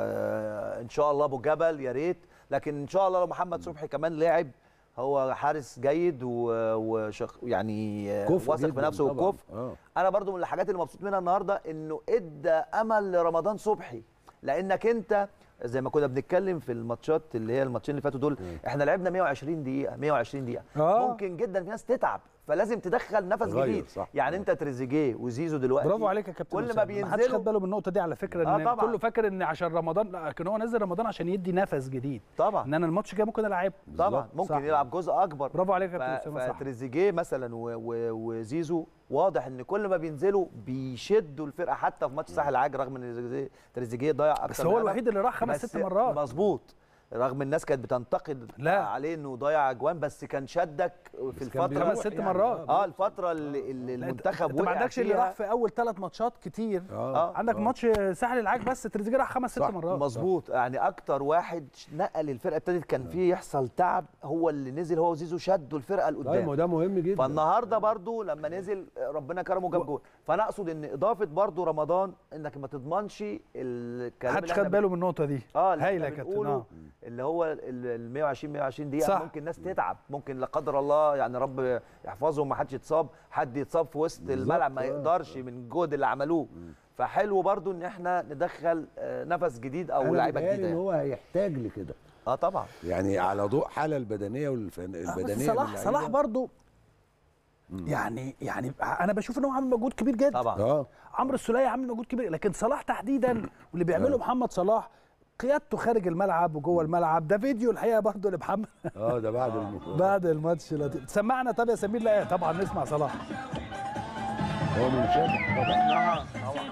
ان شاء الله ابو جبل يا ريت لكن ان شاء الله لو محمد صبحي كمان لعب هو حارس جيد و- وشخ يعني كفء واثق جداً بنفسه طبعاً. وكفء آه. انا برضو من الحاجات اللي مبسوط منها النهارده انه ادى امل لرمضان صبحي لانك انت زي ما كنا بنتكلم في الماتشات اللي هي الماتشين اللي فاتوا دول احنا لعبنا 120 دقيقه 120 دقيقه آه. ممكن جدا في ناس تتعب فلازم تدخل نفس تغير، جديد صح. يعني انت تريزيجيه وزيزو دلوقتي برافو عليك يا كابتن كل ما أسامة. محدش بينزلوا خد باله من النقطه دي على فكره آه ان طبعاً. كله فاكر ان عشان رمضان لا لكن هو نزل رمضان عشان يدي نفس جديد طبعا ان انا الماتش الجاي ممكن العبه طبعا ممكن صح. يلعب جزء اكبر برافو عليك يا ف- كابتن اسامه صح فتريزيجيه مثلا و- و- وزيزو واضح ان كل ما بينزلوا بيشدوا الفرقه حتى في ماتش ساحل العاج رغم ان تريزيجيه- تريزيجيه ضيع اكتر بس من هو هدف. الوحيد اللي راح خمس بس ست مرات مظبوط رغم الناس كانت بتنتقد لا. عليه انه ضيع اجوان بس كان شدك في بس كان الفتره خمس ست يعني، مرات اه الفتره اللي, اللي لا، أنت- المنتخب انت ما وقع عندكش اللي فيها. راح في اول ثلاث ماتشات كتير اه عندك ماتش ساحل العاج بس تريزيجيه راح خمس ست صح. مرات مظبوط يعني اكتر واحد نقل الفرقه ابتدت كان فيه يحصل تعب هو اللي نزل هو وزيزو شدوا الفرقه طيب ما لقدام هو ده مهم جدا فالنهارده برضو لما نزل ربنا كرمه جاب جول فانا اقصد ان اضافه برضو رمضان انك ما تضمنش الكلام محدش اللي خد احنا باله من النقطه دي اه اللي هايله احنا يا كابتن بنقوله اه اللي هو ال 120 120 دقيقه صح. ممكن ناس تتعب ممكن لا قدر الله يعني رب يحفظهم ما حدش يتصاب حد يتصاب في وسط الملعب ما آه. يقدرش من الجهد اللي عملوه فحلو برضو ان احنا ندخل آه، نفس جديد او انا لعيبه متهيألي جديده ان يعني. هو هيحتاج لكده اه طبعا يعني على ضوء حاله البدنيه آه، والبدنيه بس صلاح صلاح برضو يعني يعني انا بشوف ان هو عامل مجهود كبير جدا طبعا اه عمرو السوليه عامل مجهود كبير لكن صلاح تحديدا واللي بيعمله محمد صلاح قيادته خارج الملعب وجوه الملعب ده فيديو الحقيقه برضه لمحمد اه ده بعد الم... بعد الماتش لطيف سمعنا طب يا سمير لا طبعا نسمع صلاح هو منشد طبعا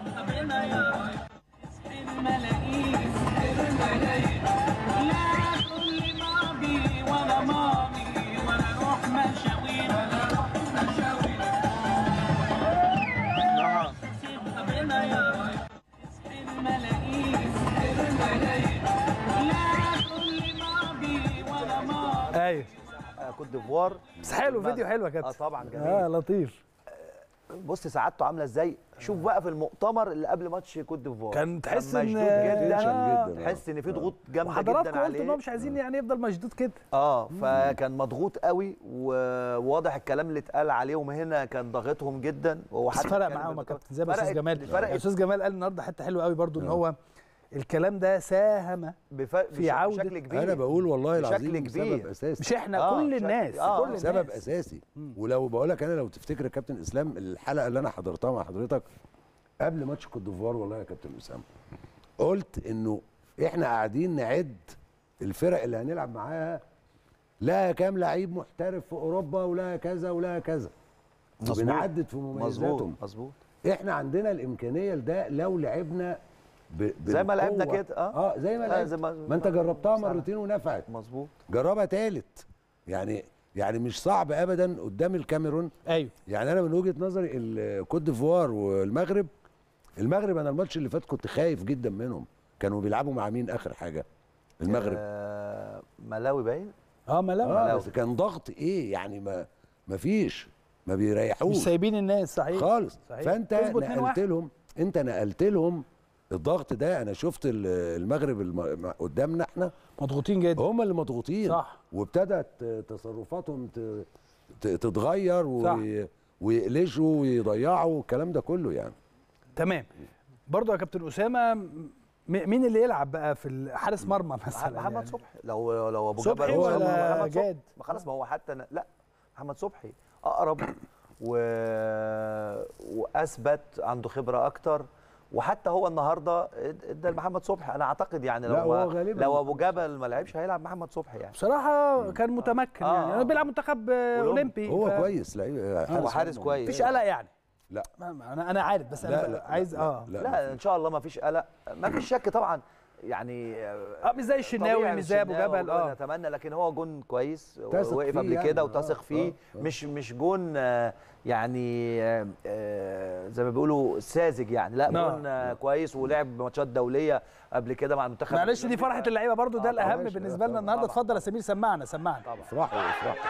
لا كل ماضي ولا ماضي ولا روح مشاوير ولا روح مشاوير ربنا يا رب الملايين لا كل ماضي ولا ماضي ايوه آه، كوت ديفوار بس حلو فيديو حلو يا اه كابتن طبعا جميل اه لطيف بص سعادته عامله ازاي شوف بقى في المؤتمر اللي قبل ماتش كوت ديفوار كان تحس ان مشدود تنشن جدا جدا. تحس ان في ضغوط جامده وحضراتكم جدا قلتوا ان هم عليه مش عايزين يعني يفضل مشدود كده اه فكان مضغوط قوي وواضح الكلام اللي اتقال عليهم هنا كان ضاغطهم جدا وهو بس حتى فرق اتكلم معاهم يا بالدقة. كابتن زي ما استاذ فرقت- جمال فرقت استاذ جمال قال النهارده حته حلوه قوي برضو ان هو الكلام ده ساهم بفرق في عودة- بشكل كبير انا بقول والله بشكل العظيم كبير. سبب اساسي مش احنا آه، كل بشكل- الناس آه، كل الناس سبب اساسي ولو بقول لك انا لو تفتكر يا كابتن اسلام الحلقه اللي انا حضرتها مع حضرتك قبل ماتش كوت ديفوار والله يا كابتن اسامه قلت انه احنا قاعدين نعد الفرق اللي هنلعب معاها لها كام لعيب محترف في اوروبا ولها كذا ولها كذا مظبوط. وبنعدد في مظبوط مميزاتهم مظبوط احنا عندنا الامكانيه لده لو لعبنا ب... زي ما لعبنا بالقوة. كده، آه. اه زي ما آه، لعبنا زي ما- ما انت جربتها صح. مرتين ونفعت مظبوط جربها تالت يعني يعني مش صعب ابدا قدام الكاميرون ايوه يعني انا من وجهه نظري الكوت ديفوار والمغرب المغرب انا الماتش اللي فات كنت خايف جدا منهم كانوا بيلعبوا مع مين اخر حاجه المغرب آه ملاوي باين اه ملاوي اه ملاوي. بس كان ضغط ايه يعني ما ما فيش ما مش بيريحوش سايبين الناس صحيح خالص صحيح. فانت كسبوا 2-1. نقلت لهم انت نقلت لهم الضغط ده انا شفت ال- المغرب الم- قدامنا احنا مضغوطين جدا هم اللي مضغوطين صح. وابتدت تصرفاتهم ت- ت- تتغير صح. وي- ويقلشوا ويضيعوا الكلام ده كله يعني تمام برضو يا كابتن اسامه م- مين اللي يلعب بقى في ال- حارس مرمى مثلا محمد يعني؟ صبحي لو لو ابو صبحي جبل ولا محمد صبحي. جاد؟ ما خلاص ما هو حتى ن- لا محمد صبحي اقرب و... واثبت عنده خبره اكتر وحتى هو النهارده اد- ادى لمحمد صبحي انا اعتقد يعني لا، لو هو ما غالباً لو ابو جبل ما لعبش هيلعب محمد صبحي يعني بصراحه كان متمكن آه. يعني انا بيلعب منتخب آه، اولمبي هو ف- كويس لعيب هو حارس مرمى. كويس مفيش قلق يعني لا ما- ما- انا انا عارف بس لا انا لا عايز لا اه لا, لا ان شاء الله ما فيش قلق ما فيش شك طبعا يعني اه مش زي الشناوي طبيعي مش زي ابو الشناوي جبل وجبل اه نتمنى لكن هو جون كويس تثق وقف فيه قبل يعني. كده آه، وتثق فيه آه، آه. مش مش جون آه، يعني آه، آه، زي ما بيقولوا ساذج يعني لا نعم. جون آه، كويس ولعب ماتشات دوليه قبل كده مع المنتخب معلش دي فرحه اللعيبه برضو ده آه، الاهم ماشي، بالنسبه لنا طبعاً، النهارده طبعاً. اتفضل يا سمير سمعنا سمعنا طبعا افرحوا افرحوا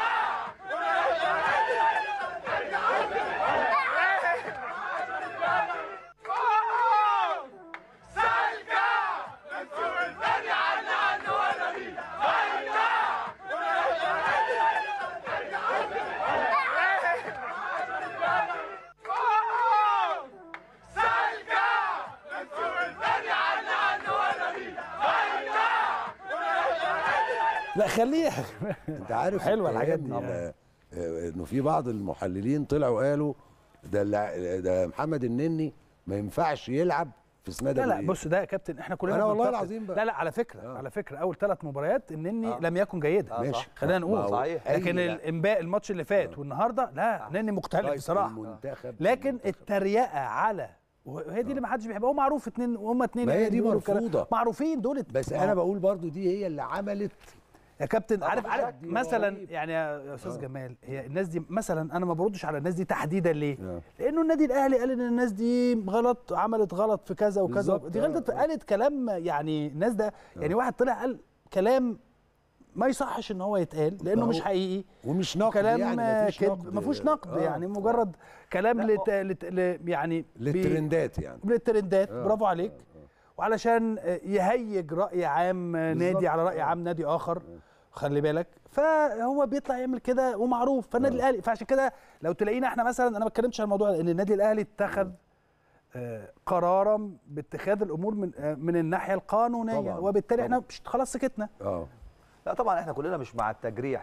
لا خليه انت عارف حلوة الحاجات الكلام، دي. آه، آه، انه في بعض المحللين طلعوا قالوا ده اللع- ده محمد النني ما ينفعش يلعب في سناد لا لا أبو بص ده يا كابتن احنا كلنا أنا والله بننتقد. العظيم بقى. لا لا على فكره آه. على فكره اول ثلاث مباريات النني آه. لم يكن جيدا آه، ماشي صح. خلينا ما نقول هو صحيح. أي لكن لا. الانباء الماتش اللي فات والنهارده لا نني مختلف طيب، بصراحه المنتخب لكن المنتخب. التريقه على وهي دي اللي ما حدش بيحبها هو معروف اتنين وهم اتنين ما هي يعني دي بيقولوا كلام. مرفوضة. معروفين دول بس ما انا هو- بقول برضو دي هي اللي عملت يا كابتن عارف طبعاً. عارف دي مثلا غريب. يعني يا يا استاذ جمال هي الناس دي مثلا انا ما بردش على الناس دي تحديدا ليه؟ آه. لانه النادي الاهلي قال ان الناس دي غلط عملت غلط في كذا وكذا بالظبط، دي غلطت آه، آه. قالت كلام يعني الناس ده يعني واحد طلع قال كلام ما يصحش ان هو يتقال لانه ما مش هو- حقيقي ومش نقد كلام يعني مفيش كذب نقد ما فيهوش نقد آه. يعني مجرد كلام لا، لت... لت... ل... يعني بي- للترندات يعني للترندات آه. برافو عليك وعلشان يهيج راي عام بالظبط. نادي على راي آه. عام نادي اخر خلي بالك فهو بيطلع يعمل كده ومعروف فالنادي آه. الاهلي فعشان كده لو تلاقينا احنا مثلا انا ما اتكلمتش عن الموضوع ده، ان النادي الاهلي اتخذ آه، قرارا باتخاذ الامور من آه، من الناحيه القانونيه طبعاً، وبالتالي احنا طبعاً. مش- خلاص سكتنا اه لا طبعا احنا كلنا مش مع التجريح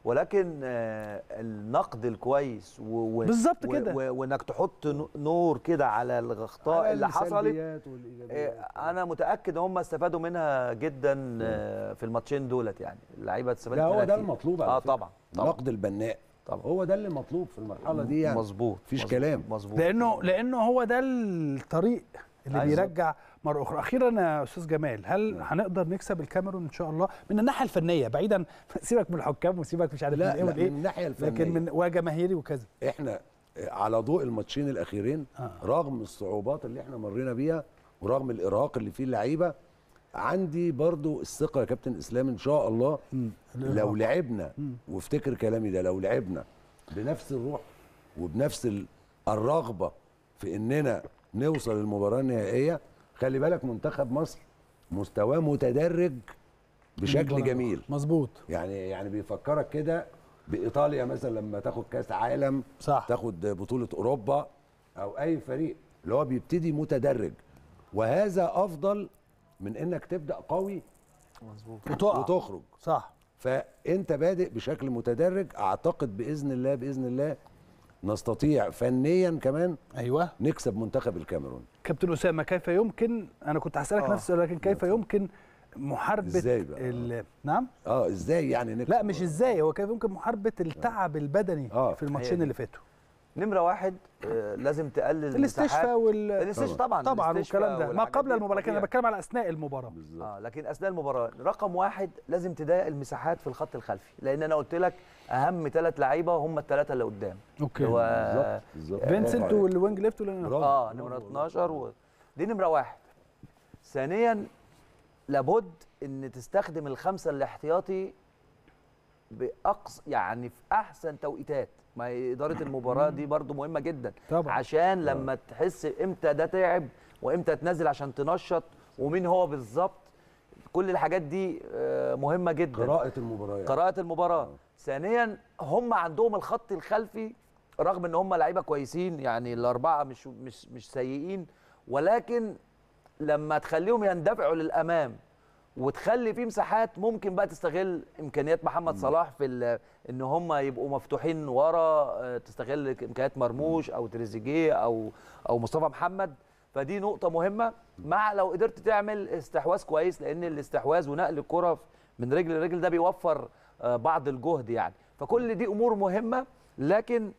ولكن آه، النقد الكويس و... و... بالظبط و- كده. و... وانك تحط ن- نور كده على الاخطاء على اللي حصلت السلبيات والإيجابيات. آه، انا متاكد هم استفادوا منها جدا آه، في الماتشين دولت يعني اللعيبه استفادت لا هو منها ده كتير. المطلوب على اه فكرة. طبعا طبعا النقد البناء طبعا. هو ده اللي مطلوب في المرحله دي يعني مظبوط مفيش مظبوط، كلام. مظبوط لانه لانه هو ده الطريق اللي أيوة. بيرجع مره اخرى اخيرا يا استاذ جمال هل هنقدر نكسب الكاميرون ان شاء الله من الناحيه الفنيه بعيدا سيبك من الحكام وسيبك مش عارف لا من ايه لا والايه من الناحيه الفنيه لكن من وجماهيري وكذا احنا على ضوء الماتشين الاخيرين آه. رغم الصعوبات اللي احنا مرينا بيها ورغم الارهاق اللي فيه اللعيبه عندي برضو الثقه يا كابتن اسلام ان شاء الله لو لعبنا وافتكر كلامي ده لو لعبنا بنفس الروح وبنفس ال- الرغبه في اننا نوصل للمباراه النهائيه خلي بالك منتخب مصر مستواه متدرج بشكل جميل مظبوط يعني يعني بيفكرك كده بايطاليا مثلا لما تاخد كاس عالم صح. تاخد بطوله اوروبا او اي فريق اللي هو بيبتدي متدرج وهذا افضل من انك تبدا قوي وتقع وتخرج صح فانت بادئ بشكل متدرج اعتقد باذن الله باذن الله نستطيع فنيا كمان ايوه نكسب منتخب الكاميرون كابتن اسامه كيف يمكن انا كنت هسالك آه. نفس السؤال لكن كيف يمكن محاربه إزاي بقى؟ ال... نعم اه ازاي يعني نكسب لا مش ازاي هو كيف يمكن محاربه التعب البدني آه. في الماتشين دي. اللي فاتوا نمره واحد آه، لازم تقلل الاستشفاء المساحات. وال الاستشفاء طبعا طبعا الاستشفاء والكلام ده ما والحاجات قبل دي المباراه لكن انا طبيعي. بتكلم على اثناء المباراه اه لكن اثناء المباراه رقم واحد لازم تضايق المساحات في الخط الخلفي لان انا قلت لك اهم ثلاث لعيبه هم الثلاثه اللي قدام اوكي اللي هو بالظبط بالظبط فينسنت برافو عليك. والوينج ليفت ولا برافو. اه نمره 12 و... دي نمره واحد ثانيا لابد ان تستخدم الخمسه الاحتياطي باقصى يعني في احسن توقيتات ما هي اداره المباراه دي برضو مهمه جدا طبعا. عشان لما تحس امتى ده تعب وامتى تنزل عشان تنشط ومين هو بالظبط كل الحاجات دي آه، مهمه جدا قراءه المباريات قراءة المباراة ثانيا هم عندهم الخط الخلفي رغم ان هم لعيبه كويسين يعني الاربعه مش مش مش سيئين ولكن لما تخليهم يندفعوا للامام وتخلي فيه مساحات ممكن بقى تستغل امكانيات محمد صلاح في ال- ان هم يبقوا مفتوحين ورا آه، تستغل امكانيات مرموش او تريزيجيه او او مصطفى محمد فدي نقطة مهمة مع لو قدرت تعمل استحواذ كويس لأن الاستحواذ ونقل الكرة من رجل لرجل ده بيوفر آه، بعض الجهد يعني فكل دي أمور مهمة لكن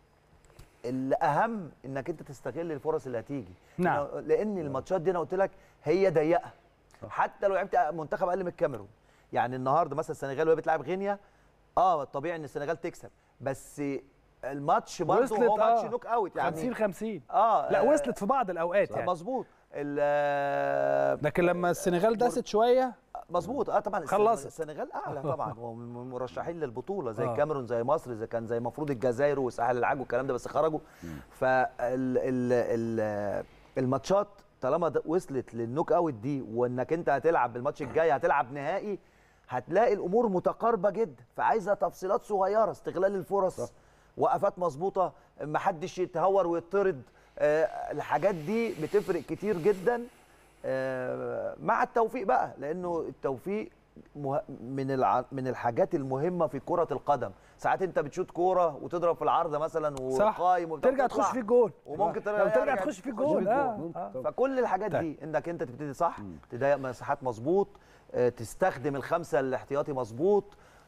الأهم إنك أنت تستغل الفرص اللي هتيجي نعم. أنا- لأن الماتشات دي أنا قلت لك هي ضيقة حتى لو لعبت منتخب أقل من الكاميرون يعني النهارده مثلا السنغال وهي بتلعب غينيا اه طبيعي ان السنغال تكسب بس الماتش برضه وصلت هو ماتش آه. نوك اوت يعني 50 50 اه لا آه، وصلت في بعض الاوقات يعني مظبوط ال- لكن لما السنغال داست شويه مظبوط اه طبعا السن- خلصت. السنغال اعلى طبعا هو من من مرشحين للبطوله زي آه. الكاميرون زي مصر زي كان زي المفروض الجزائر وساحل العاج والكلام ده بس خرجوا فال ال ال الماتشات طالما د- وصلت للنوك اوت دي وانك انت هتلعب الماتش الجاي هتلعب نهائي هتلاقي الامور متقاربه جدا فعايزه تفصيلات صغيره استغلال الفرص وقفات مظبوطه ما حدش يتهور ويطرد آه، الحاجات دي بتفرق كتير جدا آه، مع التوفيق بقى لانه التوفيق مه... من الع... من الحاجات المهمه في كره القدم ساعات انت بتشوت كوره وتضرب في العارضه مثلا صح وقايم وبتاع ترجع وتطلع. تخش في الجول وممكن ترجع, لو ترجع يرجع تخش في تخش الجول في اه, ممكن آه. طبعا. فكل الحاجات طيب. دي انك انت تبتدي صح تضيق مساحات مظبوط آه، تستخدم الخمسه الاحتياطي مظبوط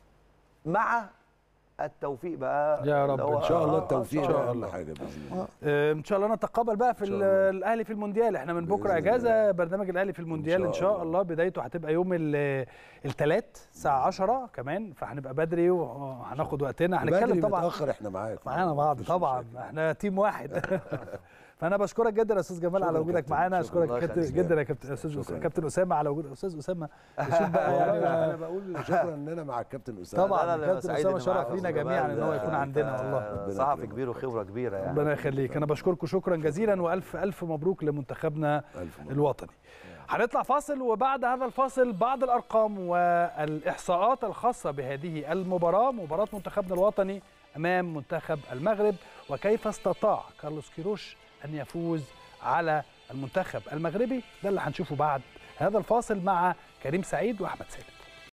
مع التوفيق بقى يا رب، اللي هو- ان شاء الله آه، آه، التوفيق إن شاء ده الله. اهم حاجه باذن الله آه، ان شاء الله نتقابل بقى في إن شاء ال- الله. الاهلي في المونديال احنا من بكره بإذن اجازه برنامج الاهلي في المونديال ان شاء شاء الله. الله بدايته هتبقى يوم الثلاث الساعه 10 كمان فهنبقى بدري وهناخد وقتنا بدري هنتكلم طبعا متاخر احنا معاك معانا بعض مفيش طبعا مشاكل. احنا تيم واحد فانا بشكرك جدا يا استاذ جمال على شكراً وجودك كابتن، معانا شكراً. اشكرك الله كابتن- يخليك. جدا يا كابتن استاذ شكراً. أسامة. كابتن اسامه على وجود استاذ اسامه شوف بقى والله يعني انا بقول شكرا ان انا مع الكابتن اسامه طبعاً. لا، لا، لا، كابتن سعيد أسامة إني شرف معاك يا لينا أستاذ جميعاً جمال. إن هو يكون أنت عندنا والله. ربنا صحفي يكرمك. كبير وخبره كبيره يعني ربنا يخليك انا بشكركم شكرا جزيلا والف الف مبروك لمنتخبنا ألف مبروك. الوطني هنطلع فاصل وبعد هذا الفاصل بعض الارقام والاحصاءات الخاصه بهذه المباراه مباراه منتخبنا الوطني امام منتخب المغرب وكيف استطاع كارلوس كيروش ان يفوز على المنتخب المغربي ده اللي هنشوفه بعد هذا الفاصل مع كريم سعيد واحمد سالم